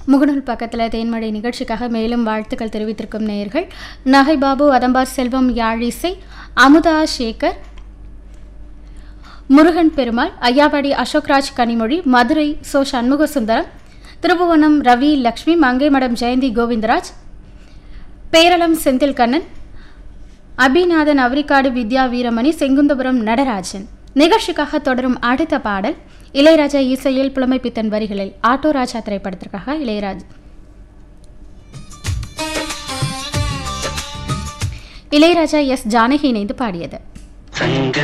முகநூல் பக்கத்தில் தேன்மழை நிகழ்ச்சிக்காக மேலும் வாழ்த்துக்கள் தெரிவித்திருக்கும் நேயர்கள் நகை பாபு அதம்பார் செல்வம் யாழிசை அமுதா சேகர் முருகன் பெருமாள் ஐயாவாடி அசோக்ராஜ் கனிமொழி மதுரை சோ சண்முக சுந்தரம் திருபுவனம் ரவி லக்ஷ்மி மங்கைமடம் ஜெயந்தி கோவிந்தராஜ் பேரளம் செந்தில் கண்ணன் அபிநாதன் அவரிக்காடு வித்யா வீரமணி செங்குந்தபுரம் நடராஜன் நிகழ்ச்சிக்காக தொடரும் அடுத்த பாடல் இளையராஜா இசையில் புலமைப்பித்தன் வரிகளில் ஆட்டோ ராஜா திரைப்படத்திற்காக இளையராஜா இளையராஜா எஸ் ஜானகி இணைந்து பாடியது சங்க